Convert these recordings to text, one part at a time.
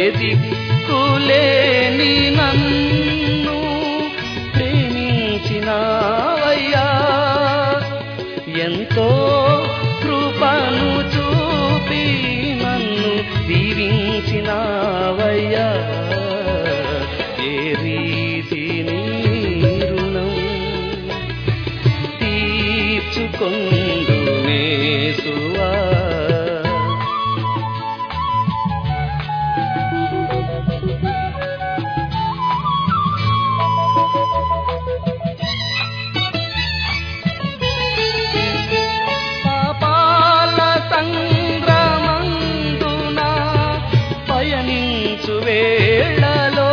దిక్కులేని నన్ను ప్రేమించినావయ్యా ఎంతో కృపను చూపి నన్ను దీవించినావయ్యా ఏ రీతి నీ రుణం తీర్చుకొందు నేసువా పాపాల సంగ్రమందున పయనించు వేళలో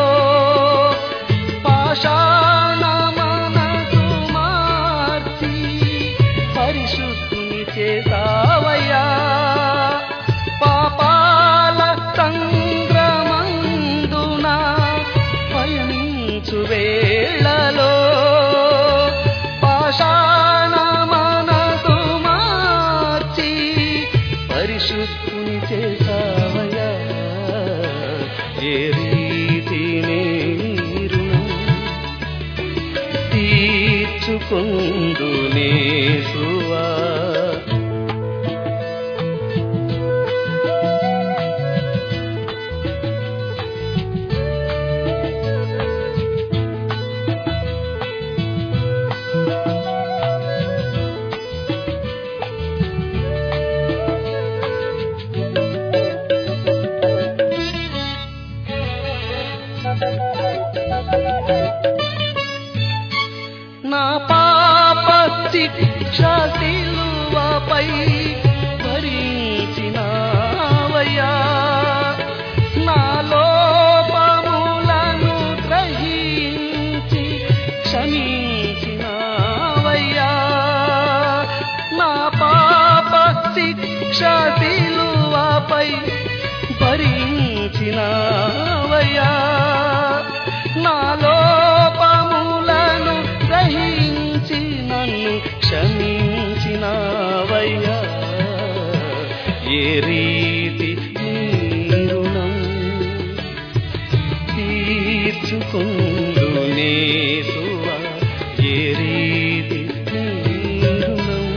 పాషాణ మనసు మార్చి పరిశుద్ధుని చేసావయ్యా పాపాల సంగ్రమందున పయనించు వేళలో పాషాణ మనసు మార్చి పరిశుద్ధుని చేసావయ్యా ఏ రీతి రుణం తీర్చుకొందు నేసువా నా పాప శిక్ష సిలువపై భరించినావయ్యా నా లోపములను గ్రహించి క్షమించినావయ్యా నా పాప శిక్ష సిలువపై భరించినావయ్యా నా లోపములను గ్రహించి నన్ను క్షమించినావయ్యా ఏ రీతి నీ రుణం తీర్చుకుందు నేసువా ఏ రీతి నీ రుణం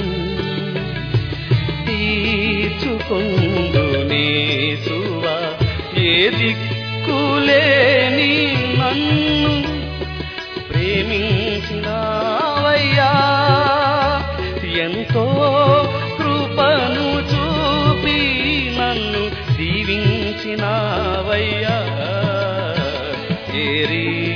తీర్చుకుందు నేసువా ఏ దిక్కులేని నన్ను ప్రేమించినావయ్యా ఎంతో కృపను చూపి నన్ను దీవించినావయ్యా ఏ రీ